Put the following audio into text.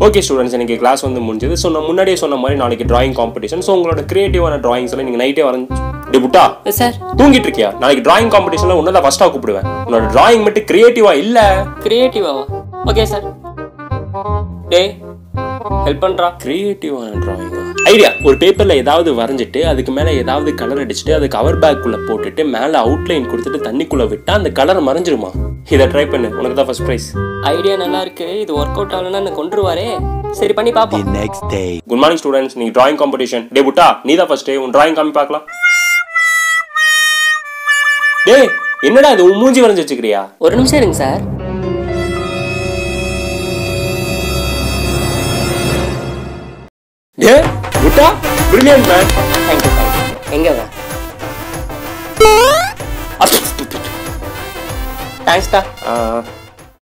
Okay students எனக்கு class வந்து முடிஞ்சது ஸோ நான் முன்னாடியே சொன்ன மாதிரி நாளைக்கு டிராயிங் காம்படிஷன் ஸோ உங்களோட கிரியேட்டிவான டிராயிங்ஸ் எல்லாம் நீங்கள் நைட்டே வரைஞ்சு டெபுட்டா சார் தூங்கிட்டு இருக்கியா நாளைக்கு டிராயிங் காம்படிஷன்ல உன்னை தான் ஃபர்ஸ்ட்டாக கூப்பிடுவேன் உன்னோட டிராயிங் மட்டும் கிரியேட்டிவா இல்லை கிரியேட்டிவாவா ஓகே சார் டேய் ஹெல்ப் பண்ணுறா கிரியேட்டிவான டிராயிங் ஐடியா ஒரு பேப்பர்ல ஏதாவது வரைஞ்சிட்டு அதுக்கு மேல ஏதாவது கலர் அடிச்சுட்டு அது கவர் பேக்குள்ள போட்டுட்டு மேல அவுட்லைன் கொடுத்துட்டு தண்ணிக்குள்ள விட்டா அந்த கலர் மறைஞ்சிருமா இதை ட்ரை பண்ணு உனக்கு தான் ஃபர்ஸ்ட் ப்ரைஸ் ஐடியா நல்லா இருக்கு இது ஒர்க் அவுட் ஆகலன்னா என்ன கொண்டுருவாரே சரி பண்ணி பார்ப்போம் The next day. Good morning students நீ டிராயிங் காம்படிஷன் டே புட்டா நீ தான் ஃபர்ஸ்ட் உன் டிராயிங் காமி பார்க்கலாம் டேய் என்னடா இது உன் மூஞ்சி வரைஞ்சு வச்சுக்கிறியா ஒரு நிமிஷம் இருங்க சார் ஏ புட்டா பிரில்லியன்ட் மேன் தேங்க்யூ தேங்க்யூ எங்கே தான் தேங்க்ஸ்டா ஆ